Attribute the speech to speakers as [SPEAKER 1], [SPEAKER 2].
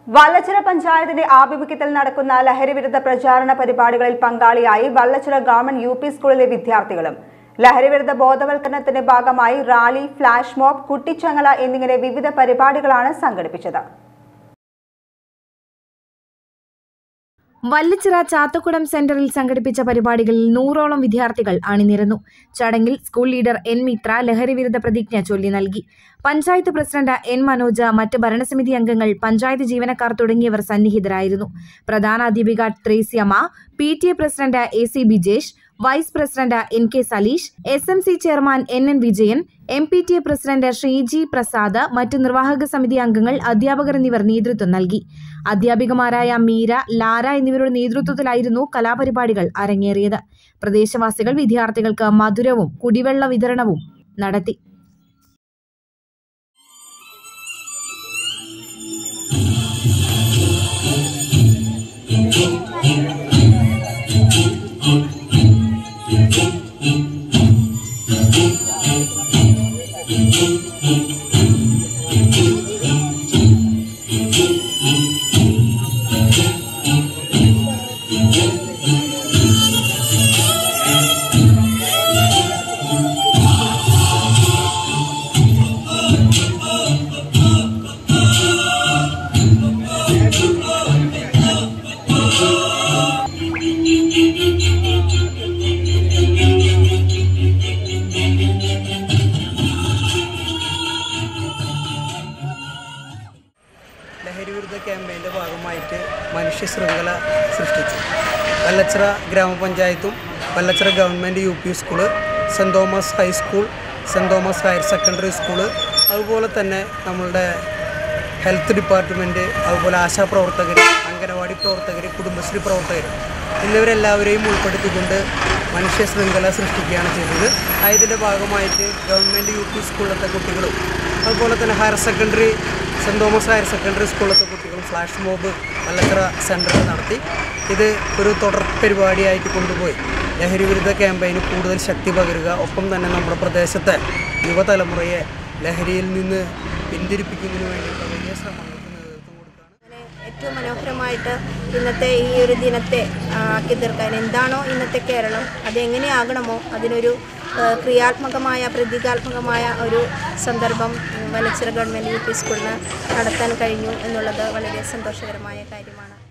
[SPEAKER 1] വല്ലച്ചിറ പഞ്ചായത്തിന്റെ ആഭിമുഖ്യത്തിൽ നടക്കുന്ന ലഹരിവിരുദ്ധ പ്രചാരണ പരിപാടികളിൽ പങ്കാളിയായി വല്ലച്ചിറ ഗവൺമെന്റ് യു പി സ്കൂളിലെ വിദ്യാർത്ഥികളും ലഹരിവിരുദ്ധ ബോധവൽക്കരണത്തിന്റെ ഭാഗമായി റാലി ഫ്ലാഷ് മോബ് കുട്ടിച്ചങ്ങല എന്നിങ്ങനെ വിവിധ പരിപാടികളാണ് സംഘടിപ്പിച്ചത്
[SPEAKER 2] വല്ലിച്ചിറ ചാത്തക്കുടം സെന്ററിൽ സംഘടിപ്പിച്ച പരിപാടികളിൽ നൂറോളം വിദ്യാർത്ഥികൾ അണിനിരന്നു ചടങ്ങിൽ സ്കൂൾ ലീഡർ എൻ മിത്ര ലഹരിവിരുദ്ധ പ്രതിജ്ഞ ചൊല്ലി നൽകി പഞ്ചായത്ത് പ്രസിഡന്റ് എൻ മനോജ് മറ്റ് ഭരണസമിതി അംഗങ്ങൾ പഞ്ചായത്ത് ജീവനക്കാർ തുടങ്ങിയവർ സന്നിഹിതരായിരുന്നു പ്രധാനാധ്യാപിക Tresiamma P T A president A C Bijesh vice president N K Saleesh S M C chairman N N Vijayan M P T A president Sreeji Prasad മറ്റ് നിർവാഹക സമിതി അംഗങ്ങൾ അധ്യാപകർ എന്നിവർ നേതൃത്വം നൽകി അധ്യാപികമാരായ മീര ലാര എന്നിവരുടെ നേതൃത്വത്തിലായിരുന്നു കലാപരിപാടികൾ അരങ്ങേറിയത് പ്രദേശവാസികൾ വിദ്യാർത്ഥികൾക്ക് മധുരവും കുടിവെള്ള വിതരണവും നടത്തി
[SPEAKER 3] ലഹരിവിരുദ്ധ ക്യാമ്പയിൻ്റെ ഭാഗമായിട്ട് മനുഷ്യ ശൃംഖല സൃഷ്ടിച്ചു വല്ലച്ചിറ ഗ്രാമപഞ്ചായത്തും Vallachira government U P school saint Thomas high school saint Thomas higher secondary school അതുപോലെ തന്നെ നമ്മളുടെ ഹെൽത്ത് ഡിപ്പാർട്ട്മെൻറ്റ് അതുപോലെ ആശാപ്രവർത്തകർ അംഗനവാടി പ്രവർത്തകർ കുടുംബശ്രീ പ്രവർത്തകർ എന്നിവരെല്ലാവരെയും ഉൾപ്പെടുത്തിക്കൊണ്ട് മനുഷ്യ ശൃംഖല സൃഷ്ടിക്കുകയാണ് ചെയ്തത് അതിൻ്റെ ഭാഗമായിട്ട് ഗവൺമെൻറ് യു പി സ്കൂളിലത്തെ കുട്ടികളും അതുപോലെ തന്നെ higher secondary saint Thomas higher secondary സ്കൂളിലത്തെ കുട്ടികളും ഫ്ലാഷ് മോബ് വല്ലച്ചിറ സെൻറ്ററിൽ നടത്തി ഇത് ഒരു തുടർ പരിപാടിയായിട്ട് കൊണ്ടുപോയി ലഹരി വിരുദ്ധ ക്യാമ്പയിന് കൂടുതൽ ശക്തി പകരുക ഒപ്പം തന്നെ നമ്മുടെ പ്രദേശത്തെ യുവതലമുറയെ ലഹരിയിൽ നിന്ന് പിന്തിരിപ്പിക്കുന്നതിന് വേണ്ടിയിട്ടുള്ള വലിയ ശ്രമങ്ങൾക്ക് നേതൃത്വം കൊടുക്കുകയാണ്
[SPEAKER 4] അങ്ങനെ ഏറ്റവും മനോഹരമായിട്ട് ഇന്നത്തെ ഈ ഒരു ദിനത്തെ ആ, ആക്കി തീർക്കാൻ എന്താണോ ഇന്നത്തെ കേരളം അതെങ്ങനെയാകണമോ അതിനൊരു ആ, ക്രിയാത്മകമായ പ്രതീകാത്മകമായ ഒരു സന്ദർഭം ഉം, വലച്ചിറ ഗവൺമെൻറ് യു പി സ്കൂളിന് നടത്താൻ കഴിഞ്ഞു എന്നുള്ളത് വളരെ സന്തോഷകരമായ കാര്യമാണ്